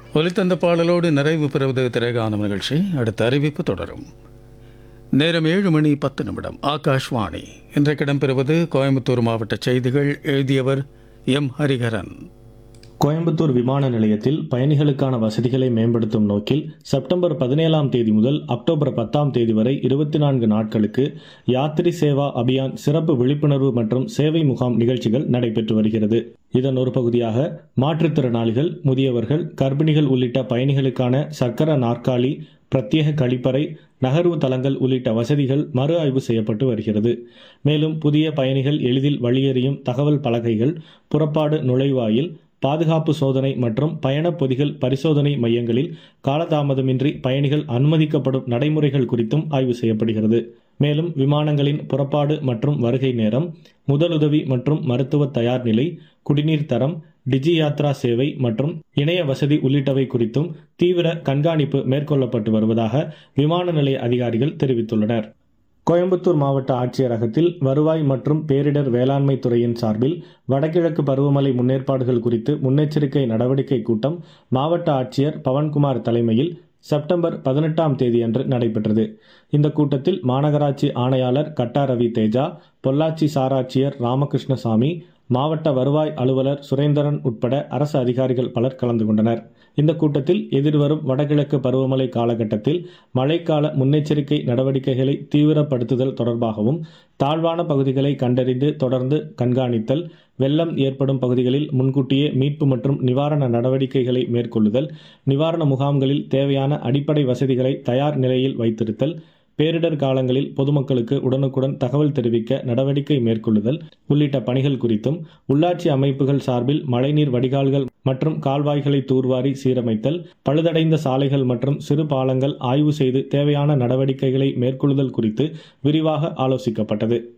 ஒலித்தந்த பாடலோடு நிறைவு பெறுவது திரைகானம் நிகழ்ச்சி அடுத்த அறிவிப்பு தொடரும் நேரம் ஏழு மணி பத்து நிமிடம் ஆகாஷ்வாணி இன்றைக்கு இடம்பெறுவது கோயம்புத்தூர் மாவட்ட செய்திகள் எழுதியவர் எம் ஹரிஹரன் கோயம்புத்தூர் விமான நிலையத்தில் பயணிகளுக்கான வசதிகளை மேம்படுத்தும் நோக்கில் செப்டம்பர் பதினேழாம் தேதி முதல் அக்டோபர் பத்தாம் தேதி வரை இருபத்தி நான்கு நாட்களுக்கு யாத்ரி சேவா அபியான் சிறப்பு விழிப்புணர்வு மற்றும் சேவை முகாம் நிகழ்ச்சிகள் நடைபெற்று வருகிறது இதன் ஒரு பகுதியாக மாற்றுத்திறனாளிகள் முதியவர்கள் கர்ப்பிணிகள் உள்ளிட்ட பயணிகளுக்கான சக்கர நாற்காலி பிரத்யேக கழிப்பறை நகர்வு தளங்கள் உள்ளிட்ட வசதிகள் மறு ஆய்வு செய்யப்பட்டு வருகிறது மேலும் புதிய பயணிகள் எளிதில் வழியறியும் தகவல் பலகைகள் புறப்பாடு நுழைவாயில் பாதுகாப்பு சோதனை மற்றும் பயணப் பொதிகள் பரிசோதனை மையங்களில் காலதாமதமின்றி பயணிகள் அனுமதிக்கப்படும் நடைமுறைகள் குறித்தும் ஆய்வு செய்யப்படுகிறது மேலும் விமானங்களின் புறப்பாடு மற்றும் வருகை நேரம் முதலுதவி மற்றும் மருத்துவ தயார் நிலை குடிநீர் தரம் டிஜி யாத்ரா சேவை மற்றும் இணைய வசதி உள்ளிட்டவை குறித்தும் தீவிர கண்காணிப்பு மேற்கொள்ளப்பட்டு வருவதாக விமான நிலைய அதிகாரிகள் தெரிவித்துள்ளனர் கோயம்புத்தூர் மாவட்ட ஆட்சியரகத்தில் வருவாய் மற்றும் பேரிடர் வேளாண்மை துறையின் சார்பில் வடகிழக்கு பருவமழை முன்னேற்பாடுகள் குறித்து முன்னெச்சரிக்கை நடவடிக்கை கூட்டம் மாவட்ட ஆட்சியர் பவன்குமார் தலைமையில் செப்டம்பர் பதினெட்டாம் தேதியன்று நடைபெற்றது இந்த கூட்டத்தில் மாநகராட்சி ஆணையாளர் கட்டா ரவி தேஜா பொள்ளாச்சி சாராட்சியர் ராமகிருஷ்ணசாமி மாவட்ட வருவாய் அலுவலர் சுரேந்திரன் உட்பட அரசு அதிகாரிகள் பலர் கலந்து கொண்டனர் இந்த கூட்டத்தில் எதிர்வரும் வடகிழக்கு பருவமழை காலகட்டத்தில் மழைக்கால முன்னெச்சரிக்கை நடவடிக்கைகளை தீவிரப்படுத்துதல் தொடர்பாகவும் தாழ்வான பகுதிகளை கண்டறிந்து தொடர்ந்து கண்காணித்தல் வெள்ளம் ஏற்படும் பகுதிகளில் முன்கூட்டியே மீட்பு மற்றும் நிவாரண நடவடிக்கைகளை மேற்கொள்ளுதல் நிவாரண முகாம்களில் தேவையான அடிப்படை வசதிகளை தயார் நிலையில் வைத்திருத்தல் பேரிடர் காலங்களில் பொதுமக்களுக்கு உடனுக்குடன் தகவல் தெரிவிக்க நடவடிக்கை மேற்கொள்ளுதல் உள்ளிட்ட பணிகள் குறித்தும் உள்ளாட்சி அமைப்புகள் சார்பில் மழைநீர் வடிகால்கள் மற்றும் கால்வாய்களை தூர்வாரி சீரமைத்தல் பழுதடைந்த சாலைகள் மற்றும் சிறு பாலங்கள் ஆய்வு செய்து தேவையான நடவடிக்கைகளை மேற்கொள்ளுதல் குறித்து விரிவாக ஆலோசிக்கப்பட்டது